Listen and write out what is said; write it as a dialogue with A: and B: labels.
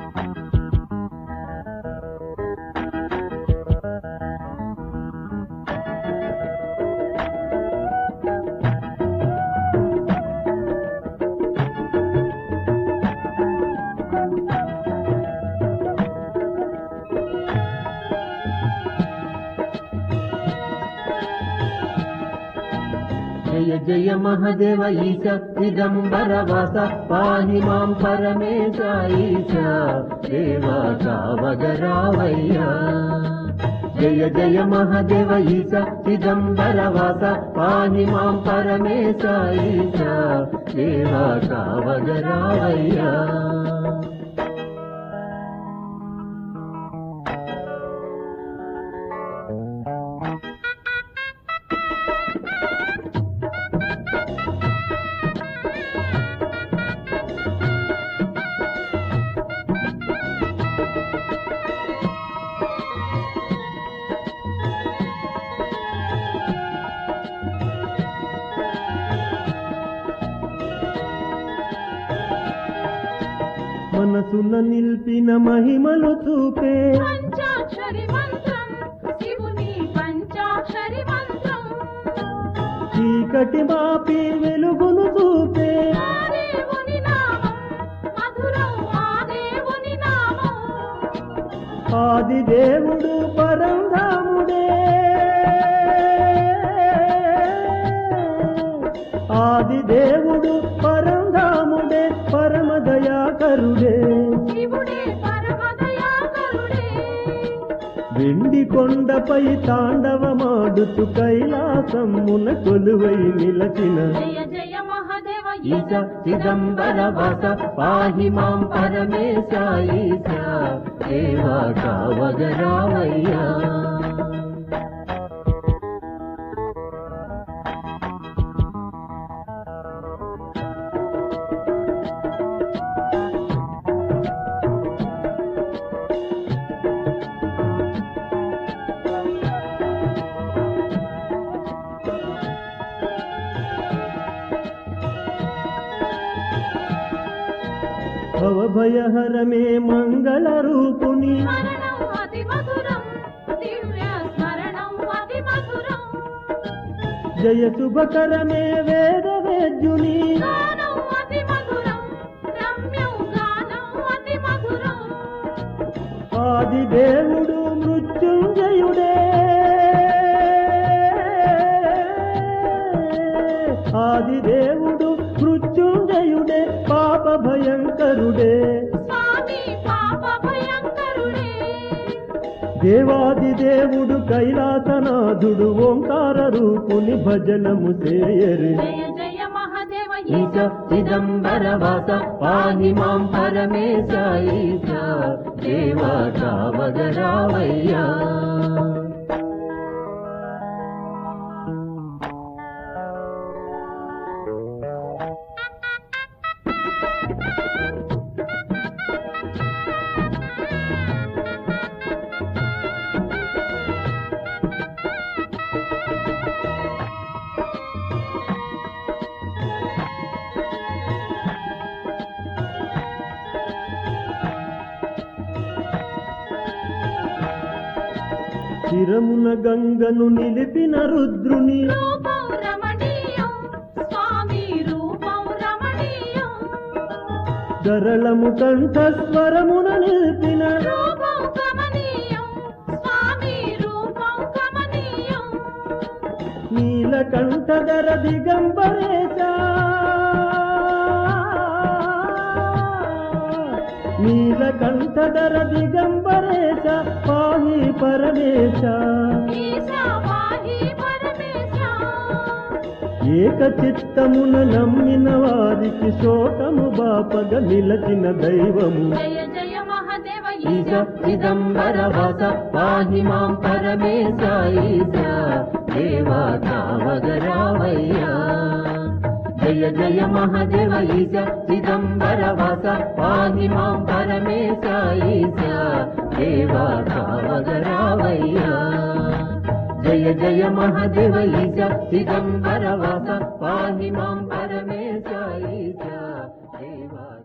A: జయ జయ మహదేవ ఈశ చిదంబర వాస పాహి మాం పరమేశ ఈశ దేవా కావగరావయ్యా జయ జయ మహదేవ ఈశ చిదంబర వాస పాహి మాం పరమేశ ఈశ దేవా కావగరావయ్యా
B: మనసున నిల్పిన మహిమలు చూపే
C: పంచాక్షరి మంత్రం శివుని పంచాక్షరి మంత్రం
B: చీకటి మాపి వెలుగును చూపే
C: ఆ దేవుని నామం మధురం ఆ దేవుని నామం
B: ఆది దేవుడు పరంధాముడే ఆది దేవుడు పరంధాముడే పరమ దయాకరుడే
C: శివుడే పరమదయాకరుడే
B: వెండి కొండపై తాండవమాడుతు కైలాసమున కొలువై నిలచిన
C: జయ జయ మహాదేవ
A: ఈశ చిదంబర వాస పాహి మాం పరమేశ ఈశ దేవా కావగరావయ్యా
B: భవభయహరమే మంగళ రూపుని
C: స్మరణం అతి మధురం దివ్య స్మరణం అతి మధురం
B: జయ శుభకరమే వేద వేద్యుని
C: గానం అతి మధురం రమ్యం గానం అతి మధురం
B: ఆది దేవుడు మృత్యుంజయుడే ఆది దేవుడు మృత్యుంజయుడే పాప భయంకరుడే
C: స్వామి పాప భయంకరుడే
B: దేవాది దేవుడు కైలాసనాథుడు ఓంకార రూపుని భజనము చేయరు
C: జయ జయ మహాదేవ
A: ఈశ చిదంబర వాస పాహి మాం పరమేశ ఈశ దేవా కావగరావయ్యా
B: చిరమున గంగను నిలిపిన రుద్రుని
C: రూపం రమణీయం స్వామి రూపం రమణీయం
B: గరళము కంఠస్వరమున నిలిపిన
C: రూపం కమనీయం స్వామి రూపం కమనీయం
B: నీలకంఠధర దిగంబరేశ నీలకంఠధర దిగంబరేశ పాహి పరమేశ
C: ఈశా పాహి పరమేశ
B: ఏక చిత్తమున నమ్మిన వారికి శోకము బాపగ నిలచిన దైవము
C: జయ జయ మహాదేవ
A: ఈశ చిదంబర వాస పాహి మాం పరమేశ ఈశ దేవా కావగరావయ్యా జయ జయ మహదేవ ఈశ చిదంబర వాస పాహి మాం పరమేశ ఈశ దేవా కావగరావయ్యా జయ జయ మహదేవ ఈశ చిదంబర వాస పాహి మాం పరమేశ ఈశ దేవా